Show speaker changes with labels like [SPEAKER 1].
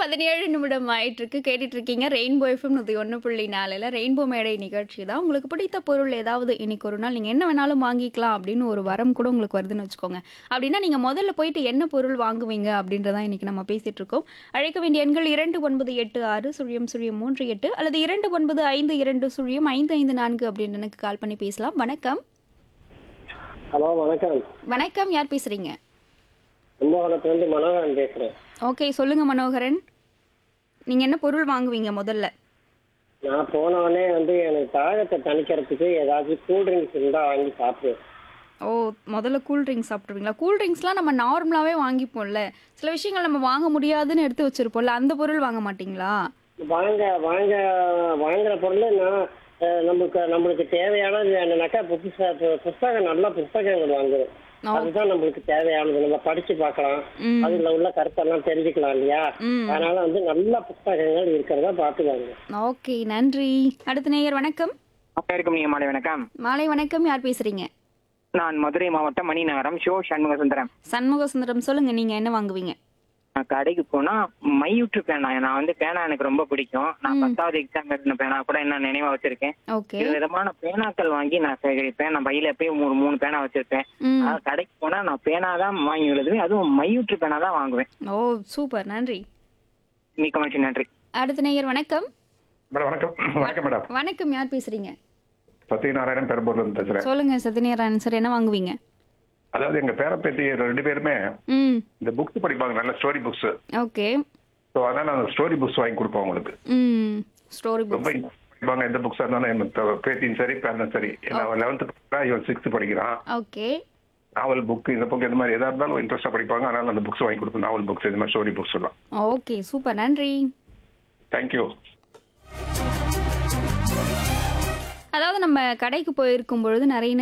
[SPEAKER 1] பதினேழு நிமிடம் ஆயிட்டு இருக்கு கேட்டுட்டு இருக்கீங்க ரெயின்போ எஃப்எம் நூற்றி ஒன்று புள்ளி நாலில் ரெயின்போ மேடை நிகழ்ச்சி தான் உங்களுக்கு பிடித்த பொருள் ஏதாவது இன்னைக்கு ஒரு நாள் நீங்கள் என்ன வேணாலும் வாங்கிக்கலாம் அப்படின்னு ஒரு வரம் கூட உங்களுக்கு வருதுன்னு வச்சுக்கோங்க அப்படின்னா நீங்கள் முதல்ல போயிட்டு என்ன பொருள் வாங்குவீங்க அப்படின்றதான் இன்னைக்கு நம்ம பேசிட்டு இருக்கோம் அழைக்க வேண்டிய எண்கள் இரண்டு ஒன்பது எட்டு ஆறு சுழியம் சுழியம் மூன்று எட்டு அல்லது இரண்டு ஒன்பது ஐந்து இரண்டு சுழியம் ஐந்து ஐந்து நான்கு அப்படின்னு எனக்கு கால் பண்ணி பேசலாம் வணக்கம்
[SPEAKER 2] ஹலோ வணக்கம்
[SPEAKER 1] வணக்கம் யார் பேசுறீங்க
[SPEAKER 2] கும்பகோணத்துலேருந்து மனோகரன் பேசுகிறேன்
[SPEAKER 1] ஓகே சொல்லுங்க மனோகரன் நீங்க என்ன பொருள் வாங்குவீங்க முதல்ல
[SPEAKER 2] நான் போனவொடனே வந்து எனக்கு தாகத்தை தணிக்கிறதுக்கு ஏதாச்சும் கூல் ட்ரிங்க்ஸ் இருந்தால் வாங்கி சாப்பிடுவேன்
[SPEAKER 1] ஓ முதல்ல கூல் ட்ரிங்க்ஸ் சாப்பிட்ருவீங்களா கூல் ட்ரிங்க்ஸ்லாம் நம்ம நார்மலாகவே வாங்கிப்போம்ல சில விஷயங்கள் நம்ம வாங்க முடியாதுன்னு எடுத்து வச்சிருப்போம்ல அந்த பொருள் வாங்க மாட்டீங்களா
[SPEAKER 2] வாங்க வாங்க வாங்குற பொருள் நான் அஹ், நமக்கு நம்மளுக்கு தேவையானது என்னன்னாக்கா புதுசா பு- புஸ்தகம் நல்ல புஸ்தகங்கள் வாங்குவேன்
[SPEAKER 1] ஓ.
[SPEAKER 2] அதுதான் நம்மளுக்கு தேவையானது நம்ம படிச்சு பார்க்கலாம்
[SPEAKER 1] ம்
[SPEAKER 2] அதுல உள்ள கருத்தெல்லாம் தெரிஞ்சுக்கலாம் இல்லையா
[SPEAKER 1] ம்
[SPEAKER 2] அதனால வந்து நல்ல புஸ்தகங்கள் இருக்கிறதா பார்த்து வாங்குவேன்
[SPEAKER 1] ஓகே நன்றி அடுத்த நேயர் வணக்கம்
[SPEAKER 3] இருக்கும் நீங்க மாலை வணக்கம்
[SPEAKER 1] மாலை வணக்கம் யார் பேசுறீங்க
[SPEAKER 3] நான் மதுரை மாவட்டம் மணிநகரம் ஷோ சண்முக சுந்தரம்
[SPEAKER 1] சண்முக சுந்தரம் சொல்லுங்க நீங்க என்ன வாங்குவீங்க
[SPEAKER 3] நான் கடைக்கு போனா மையூட்டு பேனா நான் வந்து பேனா எனக்கு ரொம்ப பிடிக்கும் நான்
[SPEAKER 1] ம்.
[SPEAKER 3] பத்தாவது எக்ஸாம் எழுதின பேனா கூட என்ன நினைவா வச்சிருக்கேன்
[SPEAKER 1] ஓகே
[SPEAKER 3] இரு விதமான பேனாக்கள் வாங்கி நான் சேகரிப்பேன் நான் பையில எப்பயும் ஒரு மூணு பேனா வச்சிருப்பேன்
[SPEAKER 1] ம்
[SPEAKER 3] அதாவது கடைக்கு போனா நான் பேனா தான் வாங்கி எழுதுவேன் அதுவும் மையூட்டு பேனா தான் வாங்குவேன்
[SPEAKER 1] ஓ சூப்பர் நன்றி
[SPEAKER 3] மிக்க மகிழ்ச்சி நன்றி
[SPEAKER 1] அடுத்த நேயர் வணக்கம்
[SPEAKER 4] மேடம் வணக்கம் வணக்கம் மேடம்
[SPEAKER 1] வணக்கம் யார் பேசுறீங்க
[SPEAKER 4] சத்யநாராயணன் பெரம்பூர்ல இருந்து பேசுறேன்
[SPEAKER 1] சொல்லுங்க சத்யநாராயணன் சார் என்ன வாங்குவீங்க
[SPEAKER 4] அதாவது எங்க பேரப்பேத்தி ரெண்டு பேருமே
[SPEAKER 1] ம்
[SPEAKER 4] இந்த புக்ஸ் படிப்பாங்க நல்ல ஸ்டோரி புக்ஸ்
[SPEAKER 1] ஓகே
[SPEAKER 4] ஸோ அதனால நான் ஸ்டோரி புக்ஸ் வாங்கி கொடுப்போம் அவங்களுக்கு
[SPEAKER 1] ம் ஸ்டோரி
[SPEAKER 4] ரொம்ப
[SPEAKER 1] புக்
[SPEAKER 4] interest படிப்பாங்க எந்த புக்ஸா இருந்தாலும் எனக்கு பேத்தியும் சரி பேரனும் சரி லெவன்த்து படிக்கிறான் இவன் சிக்ஸ்த் படிக்கிறான்
[SPEAKER 1] ஓகே
[SPEAKER 4] நாவல் புக் இந்த புக் இந்த மாதிரி எதா இருந்தாலும் இன்ட்ரெஸ்டா படிப்பாங்க அதனால அந்த புக்ஸ் வாங்கி கொடுப்பேன் நாவல் புக்ஸ் இந்த மாதிரி ஸ்டோரி புக்ஸ் எல்லாம்
[SPEAKER 1] ஓகே சூப்பர் நன்றி
[SPEAKER 4] தேங்க்யூ
[SPEAKER 1] அதாவது நம்ம கடைக்கு போயிருக்கும் பொழுது நிறைய